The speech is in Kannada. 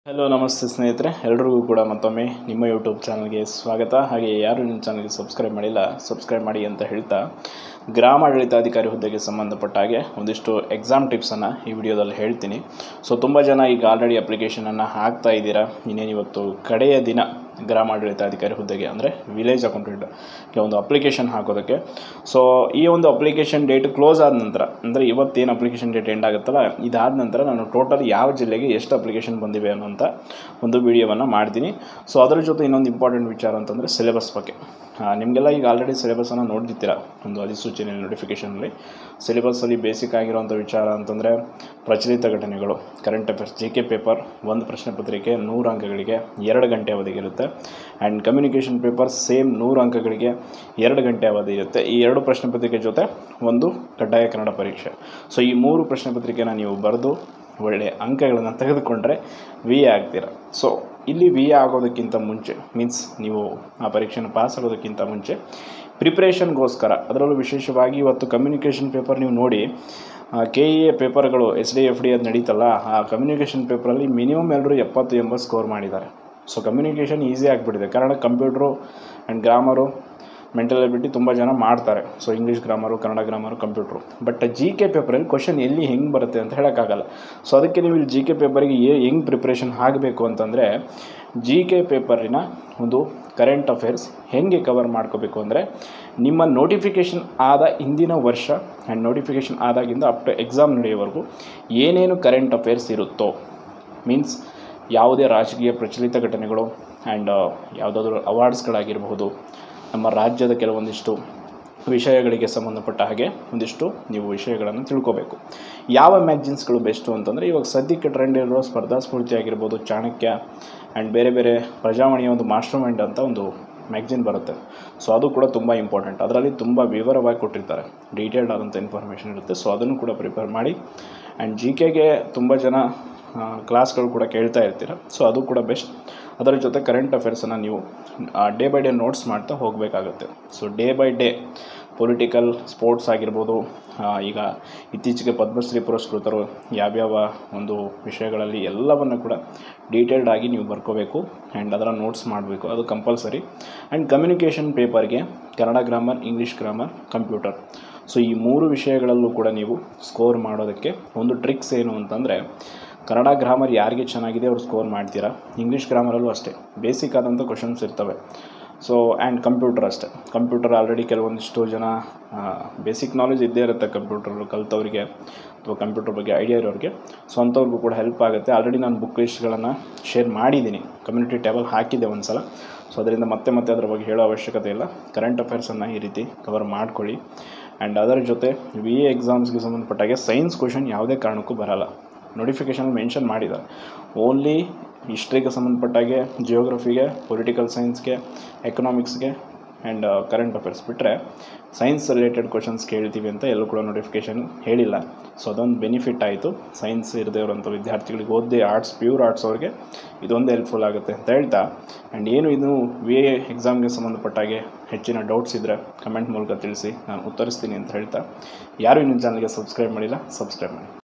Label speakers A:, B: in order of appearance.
A: ಹಲೋ ನಮಸ್ತೆ ಸ್ನೇಹಿತರೆ ಎಲ್ರಿಗೂ ಕೂಡ ಮತ್ತೊಮ್ಮೆ ನಿಮ್ಮ ಯೂಟ್ಯೂಬ್ ಚಾನಲ್ಗೆ ಸ್ವಾಗತ ಹಾಗೆ ಯಾರು ನಿಮ್ಮ ಚಾನಲ್ಗೆ ಸಬ್ಸ್ಕ್ರೈಬ್ ಮಾಡಿಲ್ಲ ಸಬ್ಸ್ಕ್ರೈಬ್ ಮಾಡಿ ಅಂತ ಹೇಳ್ತಾ ಗ್ರಾಮಾಡಳಿತಾಧಿಕಾರಿ ಹುದ್ದೆಗೆ ಸಂಬಂಧಪಟ್ಟ ಹಾಗೆ ಒಂದಿಷ್ಟು ಎಕ್ಸಾಮ್ ಟಿಪ್ಸನ್ನು ಈ ವಿಡಿಯೋದಲ್ಲಿ ಹೇಳ್ತೀನಿ ಸೊ ತುಂಬ ಜನ ಈಗ ಆಲ್ರೆಡಿ ಅಪ್ಲಿಕೇಶನನ್ನು ಹಾಕ್ತಾ ಇದ್ದೀರಾ ಇನ್ನೇನು ಇವತ್ತು ಕಡೆಯ ದಿನ ಗ್ರಾಮಾಡಳಿತಾಧಿಕಾರಿ ಹುದ್ದೆಗೆ ಅಂದರೆ ವಿಲೇಜ್ ಅಕೌಂಟೆಂಟ್ಗೆ ಒಂದು ಅಪ್ಲಿಕೇಶನ್ ಹಾಕೋದಕ್ಕೆ ಸೊ ಈ ಒಂದು ಅಪ್ಲಿಕೇಶನ್ ಡೇಟ್ ಕ್ಲೋಸ್ ಆದ ನಂತರ ಅಂದರೆ ಇವತ್ತೇನು ಅಪ್ಲಿಕೇಶನ್ ಡೇಟ್ ಎಂಡ್ ಆಗುತ್ತಲ್ಲ ಇದಾದ ನಂತರ ನಾನು ಟೋಟಲ್ ಯಾವ ಜಿಲ್ಲೆಗೆ ಎಷ್ಟು ಅಪ್ಲಿಕೇಶನ್ ಬಂದಿವೆ ಅನ್ನೋಂಥ ಒಂದು ವಿಡಿಯೋವನ್ನು ಮಾಡ್ತೀನಿ ಸೊ ಅದರ ಜೊತೆ ಇನ್ನೊಂದು ಇಂಪಾರ್ಟೆಂಟ್ ವಿಚಾರ ಅಂತಂದರೆ ಸಿಲೆಬಸ್ ಬಗ್ಗೆ ಆ, ನಿಮಗೆಲ್ಲ ಈಗ ಆಲ್ರೆಡಿ ಸಿಲೆಬಸನ್ನು ನೋಡ್ದಿರ್ತೀರ ಒಂದು ಅಧಿಸೂಚನೆ ನೋಟಿಫಿಕೇಷನಲ್ಲಿ ಸಿಲೆಬಸ್ಸಲ್ಲಿ ಬೇಸಿಕ್ ಆಗಿರುವಂಥ ವಿಚಾರ ಅಂತಂದರೆ ಪ್ರಚಲಿತ ಘಟನೆಗಳು current affairs G K paper ಒಂದು ಪ್ರಶ್ನೆ ಪತ್ರಿಕೆ ನೂರು ಅಂಕಗಳಿಗೆ ಎರಡು ಗಂಟೆ ಅವಧಿಗೆ ಇರುತ್ತೆ ಆ್ಯಂಡ್ ಕಮ್ಯುನಿಕೇಷನ್ ಪೇಪರ್ ಸೇಮ್ ನೂರು ಅಂಕಗಳಿಗೆ ಎರಡು ಗಂಟೆ ಅವಧಿ ಇರುತ್ತೆ ಈ ಎರಡು ಪ್ರಶ್ನೆ ಪತ್ರಿಕೆ ಜೊತೆ ಒಂದು ಕಡ್ಡಾಯ ಕನ್ನಡ ಪರೀಕ್ಷೆ ಸೊ ಈ ಮೂರು ಪ್ರಶ್ನೆ ಪತ್ರಿಕೆನ ನೀವು ಬರೆದು ಒಳ್ಳೆಯ ಅಂಕಗಳನ್ನು ತೆಗೆದುಕೊಂಡ್ರೆ ವಿ ಎ ಆಗ್ತೀರ ಸೊ ಇಲ್ಲಿ ವಿ ಎ ಆಗೋದಕ್ಕಿಂತ ಮುಂಚೆ ಮೀನ್ಸ್ ನೀವು ಆ ಪರೀಕ್ಷೆನ ಪಾಸ್ ಆಗೋದಕ್ಕಿಂತ ಮುಂಚೆ ಪ್ರಿಪ್ರೇಷನ್ಗೋಸ್ಕರ ಅದರಲ್ಲೂ ವಿಶೇಷವಾಗಿ ಇವತ್ತು ಕಮ್ಯುನಿಕೇಷನ್ ಪೇಪರ್ ನೀವು ನೋಡಿ ಕೆ ಇ ಎ ಪೇಪರ್ಗಳು ಎಸ್ ಡಿ ಎಫ್ ಡಿ ಅದು ನಡೀತಲ್ಲ ಆ ಕಮ್ಯುನಿಕೇಷನ್ ಪೇಪರಲ್ಲಿ ಮಿನಿಮಮ್ ಎಲ್ಲರೂ ಎಪ್ಪತ್ತು ಎಂಬತ್ತು ಸ್ಕೋರ್ ಮಾಡಿದ್ದಾರೆ ಸೊ ಕಮ್ಯುನಿಕೇಷನ್ ಈಸಿ ಆಗಿಬಿಟ್ಟಿದೆ Kannada computer and grammar mental ability ತುಂಬ ಜನ ಮಾಡ್ತಾರೆ so English grammar Kannada grammar computer but G K ಪೇಪರಲ್ಲಿ ಕ್ವಶನ್ ಎಲ್ಲಿ ಹೆಂಗೆ ಬರುತ್ತೆ ಅಂತ ಹೇಳೋಕ್ಕಾಗಲ್ಲ ಸೊ ಅದಕ್ಕೆ ನೀವು ಇಲ್ಲಿ ಜಿ ಕೆ ಪೇಪರಿಗೆ ಏ ಹೆಂಗೆ ಪ್ರಿಪ್ರೇಷನ್ ಆಗಬೇಕು ಅಂತಂದರೆ ಜಿ ಕೆ ಪೇಪರಿನ ಒಂದು ಕರೆಂಟ್ ಅಫೇರ್ಸ್ ಹೇಗೆ ಕವರ್ ಮಾಡ್ಕೋಬೇಕು ಅಂದರೆ ನಿಮ್ಮ ನೋಟಿಫಿಕೇಷನ್ ಆದ ಹಿಂದಿನ ವರ್ಷ ಆ್ಯಂಡ್ ನೋಟಿಫಿಕೇಷನ್ ಆದಾಗಿಂದ ಅಪ್ ಟು ಎಕ್ಸಾಮ್ ನಡೆಯೋವರೆಗೂ ಏನೇನು ಕರೆಂಟ್ ಅಫೇರ್ಸ್ ಇರುತ್ತೋ ಮೀನ್ಸ್ ಯಾವುದೇ ರಾಜಕೀಯ ಪ್ರಚಲಿತ ಘಟನೆಗಳು ಆ್ಯಂಡ್ ಯಾವುದಾದ್ರೂ ಅವಾರ್ಡ್ಸ್ಗಳಾಗಿರಬಹುದು ನಮ್ಮ ರಾಜ್ಯದ ಕೆಲವೊಂದಿಷ್ಟು ವಿಷಯಗಳಿಗೆ ಸಂಬಂಧಪಟ್ಟ ಹಾಗೆ ಒಂದಿಷ್ಟು ನೀವು ವಿಷಯಗಳನ್ನು ತಿಳ್ಕೋಬೇಕು ಯಾವ ಮ್ಯಾಗ್ಝಿನ್ಸ್ಗಳು ಬೆಸ್ಟು ಅಂತಂದರೆ ಇವಾಗ ಸದ್ಯಕ್ಕೆ ಟ್ರೆಂಡ್ ಇರೋ ಸ್ಪರ್ಧಾ ಸ್ಫೂರ್ತಿ ಆಗಿರ್ಬೋದು ಚಾಣಕ್ಯ ಆ್ಯಂಡ್ ಬೇರೆ ಬೇರೆ ಪ್ರಜಾವಾಣಿಯ ಒಂದು ಮಾಸ್ಟರ್ ಮೈಂಡ್ ಅಂತ ಒಂದು ಮ್ಯಾಗ್ಝಿನ್ ಬರುತ್ತೆ ಸೊ ಅದು ಕೂಡ ತುಂಬ ಇಂಪಾರ್ಟೆಂಟ್ ಅದರಲ್ಲಿ ತುಂಬ ವಿವರವಾಗಿ ಕೊಟ್ಟಿರ್ತಾರೆ ಡೀಟೇಲ್ಡ್ ಆದಂಥ ಇನ್ಫಾರ್ಮೇಷನ್ ಇರುತ್ತೆ ಸೊ ಅದನ್ನು ಕೂಡ ಪ್ರಿಪೇರ್ ಮಾಡಿ ಆ್ಯಂಡ್ ಜಿ ಕೆಗೆ ತುಂಬ ಜನ ಕ್ಲಾಸ್ಗಳು ಕೂಡ ಕೇಳ್ತಾ ಇರ್ತೀರ ಸೊ ಅದು ಕೂಡ ಬೆಸ್ಟ್ ಅದರ ಜೊತೆ ಕರೆಂಟ್ ಅಫೇರ್ಸನ್ನು ನೀವು ಡೇ ಬೈ ಡೇ ನೋಟ್ಸ್ ಮಾಡ್ತಾ ಹೋಗಬೇಕಾಗುತ್ತೆ so day by day political sports ಆಗಿರ್ಬೋದು ಆ, ಈಗ ಇತ್ತೀಚೆಗೆ ಪದ್ಮಶ್ರೀ ಪುರಸ್ಕೃತರು ಯಾವ್ಯಾವ ಒಂದು ವಿಷಯಗಳಲ್ಲಿ ಎಲ್ಲವನ್ನು ಕೂಡ ಡೀಟೇಲ್ಡ್ ಆಗಿ ನೀವು ಬರ್ಕೋಬೇಕು ಆ್ಯಂಡ್ ಅದರ ನೋಟ್ಸ್ ಮಾಡಬೇಕು ಅದು ಕಂಪಲ್ಸರಿ ಆ್ಯಂಡ್ ಕಮ್ಯುನಿಕೇಷನ್ ಪೇಪರ್ಗೆ Kannada grammar English grammar computer so ಈ ಮೂರು ವಿಷಯಗಳಲ್ಲೂ ಕೂಡ ನೀವು ಸ್ಕೋರ್ ಮಾಡೋದಕ್ಕೆ ಒಂದು ಟ್ರಿಕ್ಸ್ ಏನು ಅಂತಂದರೆ ಕನ್ನಡ ಗ್ರಾಮರ್ ಯಾರಿಗೆ ಚೆನ್ನಾಗಿದೆ ಅವ್ರು ಸ್ಕೋರ್ ಮಾಡ್ತೀರಾ ಇಂಗ್ಲೀಷ್ ಗ್ರಾಮರಲ್ಲೂ ಅಷ್ಟೇ ಬೇಸಿಕ್ ಆದಂಥ ಕ್ವಶನ್ಸ್ ಇರ್ತವೆ ಸೊ ಆ್ಯಂಡ್ ಕಂಪ್ಯೂಟರ್ ಅಷ್ಟೇ ಕಂಪ್ಯೂಟರ್ ಆಲ್ರೆಡಿ ಕೆಲವೊಂದಿಷ್ಟು ಜನ ಬೇಸಿಕ್ ನಾಲೆಜ್ ಇದ್ದೇ ಇರುತ್ತೆ ಕಂಪ್ಯೂಟರ್ ಕಲ್ತವರಿಗೆ ಅಥವಾ ಕಂಪ್ಯೂಟರ್ ಬಗ್ಗೆ ಐಡಿಯಾ ಇರೋರಿಗೆ ಸೊ ಅಂಥವ್ರಿಗೂ ಕೂಡ ಹೆಲ್ಪ್ ಆಗುತ್ತೆ ಆಲ್ರೆಡಿ ನಾನು ಬುಕ್ ಲಿಸ್ಟ್ಗಳನ್ನು ಶೇರ್ ಮಾಡಿದ್ದೀನಿ ಕಮ್ಯುನಿಟಿ ಟೇಬಲ್ ಹಾಕಿದ್ದೆ ಒಂದು ಸಲ ಸೊ ಅದರಿಂದ ಮತ್ತೆ ಮತ್ತೆ ಅದರ ಬಗ್ಗೆ ಹೇಳೋ ಅವಶ್ಯಕತೆ ಇಲ್ಲ ಕರೆಂಟ್ ಅಫೇರ್ಸನ್ನು ಈ ರೀತಿ ಕವರ್ ಮಾಡ್ಕೊಳ್ಳಿ ಆ್ಯಂಡ್ ಅದರ ಜೊತೆ ವಿ ಎ ಎಕ್ಸಾಮ್ಸ್ಗೆ ಸಂಬಂಧಪಟ್ಟಾಗೆ ಸೈನ್ಸ್ ಕ್ವಶನ್ ಯಾವುದೇ ಕಾರಣಕ್ಕೂ ಬರಲ್ಲ ನೋಟಿಫಿಕೇಷನಲ್ಲಿ ಮೆನ್ಷನ್ ಮಾಡಿದ್ದಾರೆ ಓನ್ಲಿ ಹಿಸ್ಟ್ರಿಗೆ ಸಂಬಂಧಪಟ್ಟಾಗೆ ಜಿಯೋಗ್ರಫಿಗೆ ಪೊಲಿಟಿಕಲ್ ಸೈನ್ಸ್ಗೆ ಎಕನಾಮಿಕ್ಸ್ಗೆ ಆ್ಯಂಡ್ ಕರೆಂಟ್ ಅಫೇರ್ಸ್ ಬಿಟ್ಟರೆ ಸೈನ್ಸ್ ರಿಲೇಟೆಡ್ ಕ್ವಶನ್ಸ್ ಕೇಳ್ತೀವಿ ಅಂತ ಎಲ್ಲೂ ಕೂಡ ನೋಟಿಫಿಕೇಷನ್ ಹೇಳಿಲ್ಲ ಸೊ ಅದೊಂದು ಬೆನಿಫಿಟ್ ಆಯಿತು ಸೈನ್ಸ್ ಇರದೇ ಇರೋಂಥ ವಿದ್ಯಾರ್ಥಿಗಳಿಗೆ ಓದಿ ಆರ್ಟ್ಸ್ ಪ್ಯೂರ್ ಆರ್ಟ್ಸ್ ಅವ್ರಿಗೆ ಇದೊಂದು ಹೆಲ್ಪ್ಫುಲ್ ಆಗುತ್ತೆ ಅಂತ ಹೇಳ್ತಾ ಆ್ಯಂಡ್ ಏನು ಇದು ವಿ ಎ ಎಕ್ಸಾಮ್ಗೆ ಸಂಬಂಧಪಟ್ಟಾಗೆ ಹೆಚ್ಚಿನ ಡೌಟ್ಸ್ ಇದ್ದರೆ ಕಮೆಂಟ್ ಮೂಲಕ ತಿಳಿಸಿ ನಾನು ಉತ್ತರಿಸ್ತೀನಿ ಅಂತ ಹೇಳ್ತಾ ಯಾರು ಇನ್ನೊಂದು ಚಾನಲ್ಗೆ ಸಬ್ಸ್ಕ್ರೈಬ್ ಮಾಡಿಲ್ಲ ಸಬ್ಸ್ಕ್ರೈಬ್ ಮಾಡಿ